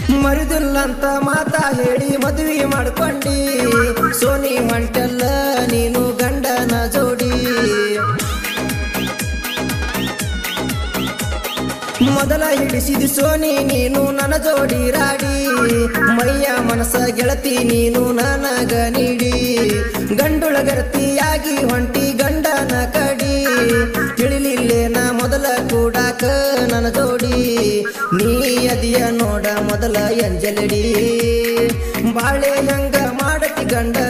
ಮರಿದಿಲ್ಲಂತ ಮಾತಾ ಹೇಳಿ ಮದುವೆ ಮಾಡ್ಕೊಂಡಿ ಸೋನಿ ಹೊಂಟೆಲ್ಲ ನೀನು ಗಂಡನ ಜೋಡಿ ಮೊದಲ ಹಿಡಿಸಿದ ಸೋನಿ ನೀನು ನನ್ನ ಜೋಡಿ ರಾಡಿ ಮೈಯ ಮನಸ ಗೆಳತಿ ನೀನು ನನಗ ನೀಡಿ ಗಂಡುಳಗರ್ತಿಯಾಗಿ ಹೊಂಟಿ ಗಂಡನ ಕಡಿ ತಿಳಿಲಿಲ್ಲೇನ ಮೊದಲ ಕೂಡಾಕ ನನ್ನ ಜೋಡಿ ನೀ ಅದಿಯ ನೋಡ ಮೊದಲ ಎಂಜಲಡಿ ಬಾಳೆ ಹಂಗ ಮಾಡತಿ ಗಂಡ